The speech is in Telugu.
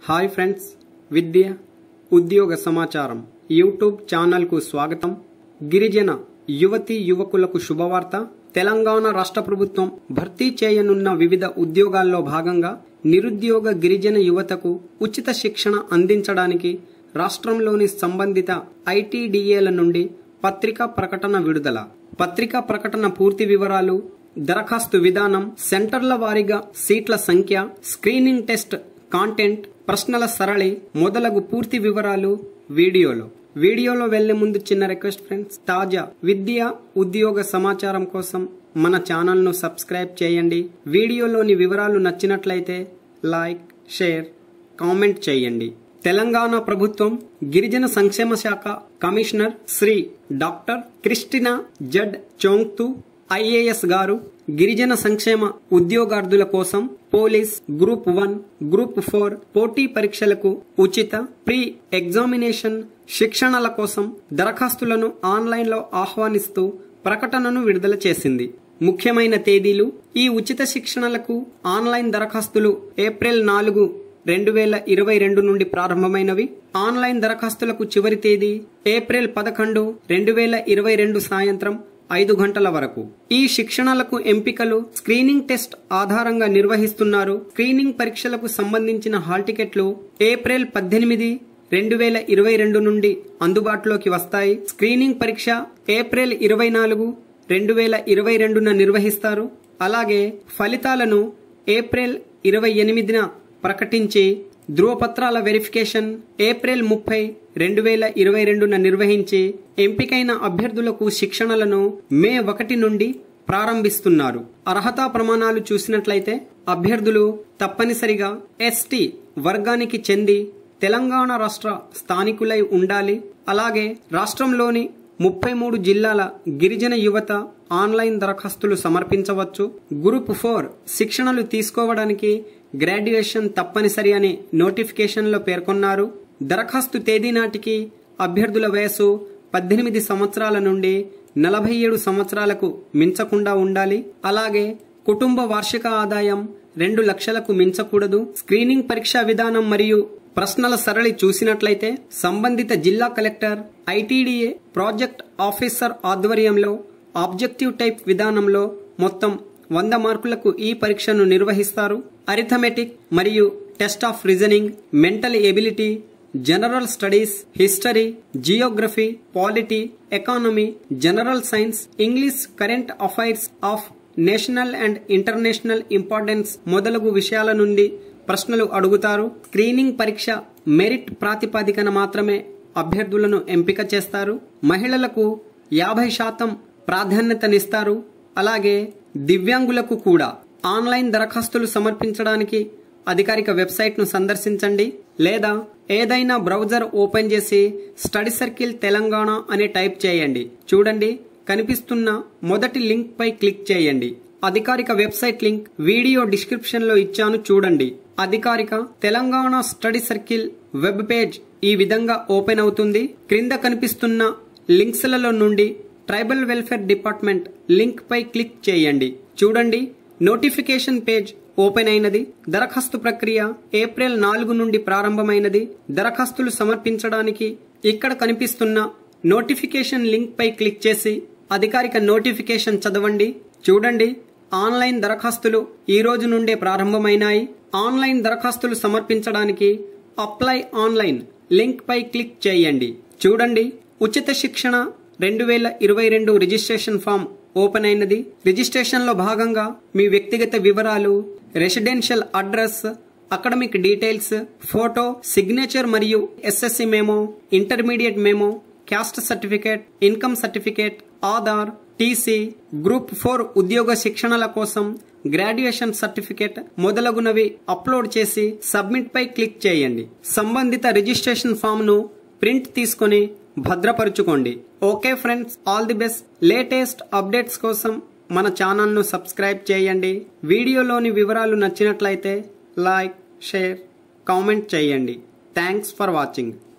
హాయ్ ఫ్రెండ్స్ విద్య ఉద్యోగ సమాచారం యూట్యూబ్ ఛానల్కు స్వాగతం గిరిజన యువతి యువకులకు శుభవార్త తెలంగాణ రాష్ట్ర ప్రభుత్వం భర్తీ చేయనున్న వివిధ ఉద్యోగాల్లో భాగంగా నిరుద్యోగ గిరిజన యువతకు ఉచిత శిక్షణ అందించడానికి రాష్ట్రంలోని సంబంధిత ఐటీడీఏల నుండి పత్రికా ప్రకటన విడుదల పత్రికా ప్రకటన పూర్తి వివరాలు దరఖాస్తు విధానం సెంటర్ల వారీగా సీట్ల సంఖ్య స్క్రీనింగ్ టెస్ట్ కాంటెంట్ ప్రశ్నల సరళి మొదలగు పూర్తి వివరాలు వీడియోలో వీడియోలో వెళ్లే ముందు చిన్న రిక్వెస్ట్ ఫ్రెండ్స్ తాజా విద్య ఉద్యోగ సమాచారం కోసం మన ఛానల్ను సబ్స్క్రైబ్ చేయండి వీడియోలోని వివరాలు నచ్చినట్లయితే లైక్ షేర్ కామెంట్ చేయండి తెలంగాణ ప్రభుత్వం గిరిజన సంక్షేమ శాఖ commissioner Shri doctor Christina Z Chongthu IAS గారు గిరిజన సంక్షేమ ఉద్యోగార్థుల కోసం police group one group four పోటీ పరీక్షలకు ఉచిత ప్రీ ఎగ్జామినేషన్ శిక్షణల కోసం దరఖాస్తులను ఆన్లైన్లో ఆహ్వానిస్తూ ప్రకటనను విడుదల చేసింది ముఖ్యమైన తేదీలు ఈ ఉచిత శిక్షణలకు ఆన్లైన్ దరఖాస్తులు ఏప్రిల్ నాలుగు రెండు వేల ఇరవై రెండు నుండి ప్రారంభమైనవి ఆన్లైన్ దరఖాస్తులకు చివరి తేదీ ఏప్రిల్ పదకొండు రెండు వేల ఇరవై రెండు సాయంత్రం ఐదు గంటల వరకు ఈ శిక్షణలకు ఎంపికలు స్క్రీనింగ్ టెస్ట్ ఆధారంగా నిర్వహిస్తున్నారు స్క్రీనింగ్ పరీక్షలకు సంబంధించిన హాల్ టికెట్లు ఏప్రిల్ పద్దెనిమిది రెండు వేల ఇరవై రెండు నుండి అందుబాటులోకి వస్తాయి స్క్రీనింగ్ పరీక్ష ఏప్రిల్ ఇరవై నాలుగు రెండు వేల ఇరవై రెండున నిర్వహిస్తారు అలాగే ఫలితాలను ఏప్రిల్ ఇరవై ఎనిమిదిన ప్రకటించి ధృవపత్రాల వెరిఫికేషన్ ఏప్రిల్ ముప్పై రెండు వేల ఇరవై రెండున నిర్వహించి ఎంపికైన అభ్యర్థులకు శిక్షణలను మే ఒకటి నుండి ప్రారంభిస్తున్నారు అర్హతా ప్రమాణాలు చూసినట్లయితే అభ్యర్థులు తప్పనిసరిగా ఎస్టీ వర్గానికి చెంది తెలంగాణ రాష్ట్ర స్థానికులై ఉండాలి అలాగే రాష్ట్రంలోని ముప్పై మూడు జిల్లాల గిరిజన యువత ఆన్లైన్ దరఖాస్తులు సమర్పించవచ్చు గ్రూప్ ఫోర్ శిక్షణలు తీసుకోవడానికి గ్రాడ్యుయేషన్ తప్పనిసరి అని నోటిఫికేషన్లో పేర్కొన్నారు దరఖాస్తు తేదీ నాటికి అభ్యర్థుల వయసు పద్దెనిమిది సంవత్సరాల నుండి నలభై ఏడు సంవత్సరాలకు మించకుండా ఉండాలి అలాగే కుటుంబ వార్షిక ఆదాయం రెండు లక్షలకు మించకూడదు స్క్రీనింగ్ పరీక్షా విధానం మరియు ప్రశ్నల సరళి చూసినట్లయితే సంబంధిత జిల్లా కలెక్టర్ ఐటీడీఏ ప్రాజెక్ట్ ఆఫీసర్ ఆధ్వర్యంలో ఆబ్జెక్టివ్ టైప్ విధానంలో మొత్తం వంద మార్కులకు ఈ పరీక్షను నిర్వహిస్తారు అరిథమెటిక్ మరియు test of reasoning mental ability general studies history geography polity economy general science English current affairs of national and international importance మొదలగు విషయాల నుండి ప్రశ్నలు అడుగుతారు స్క్రీనింగ్ పరీక్ష మెరిట్ ప్రాతిపదికన మాత్రమే అభ్యర్థులను ఎంపిక చేస్తారు మహిళలకు యాభై శాతం ప్రాధాన్యతనిస్తారు అలాగే దివ్యాంగులకు కూడా ఆన్లైన్ దరఖాస్తులు సమర్పించడానికి అధికారిక వెబ్సైట్ను సందర్శించండి లేదా ఏదైనా బ్రౌజర్ ఓపెన్ చేసి స్టడీ సర్కిల్ తెలంగాణ అని టైప్ చేయండి చూడండి కనిపిస్తున్న మొదటి లింక్ పై క్లిక్ చేయండి అధికారిక వెబ్సైట్ లింక్ వీడియో డిస్క్రిప్షన్ లో ఇచ్చాను చూడండి అధికారిక Telangana study circle web page ఈ విధంగా ఓపెన్ అవుతుంది క్రింద కనిపిస్తున్న లింక్స్లలో నుండి ట్రైబల్ వెల్ఫేర్ డిపార్ట్మెంట్ లింక్ పై క్లిక్ చేయండి చూడండి నోటిఫికేషన్ పేజ్ ఓపెన్ అయినది దరఖాస్తు ప్రక్రియ ఏప్రిల్ నాలుగు నుండి ప్రారంభమైనది దరఖాస్తులు సమర్పించడానికి ఇక్కడ కనిపిస్తున్న నోటిఫికేషన్ లింక్ పై క్లిక్ చేసి అధికారిక నోటిఫికేషన్ చదవండి చూడండి ఆన్లైన్ దరఖాస్తులు ఈ రోజు నుండే ప్రారంభమైనాయి ఆన్లైన్ దరఖాస్తులు సమర్పించడానికి అప్లై ఆన్లైన్ లింక్ పై క్లిక్ చేయండి చూడండి ఉచిత శిక్షణ రెండు వేల ఇరవై రెండు రిజిస్ట్రేషన్ ఫామ్ ఓపెన్ అయినది రిజిస్ట్రేషన్ లో భాగంగా మీ వ్యక్తిగత వివరాలు residential address academic details photo signature మరియు SSC memo intermediate memo caste certificate income certificate Aadhaar TC group four ఉద్యోగ శిక్షణల కోసం గ్రాడ్యుయేషన్ సర్టిఫికేట్ మొదలగునవి అప్లోడ్ చేసి సబ్మిట్ పై క్లిక్ చేయండి సంబంధిత రిజిస్ట్రేషన్ ఫామ్ ను ప్రింట్ తీసుకొని భద్రపరుచుకోండి okay friends all the best latest updates కోసం మన ఛానల్ను సబ్స్క్రైబ్ చేయండి వీడియోలోని వివరాలు నచ్చినట్లయితే లైక్ షేర్ కామెంట్ చేయండి థ్యాంక్స్ ఫర్ వాచింగ్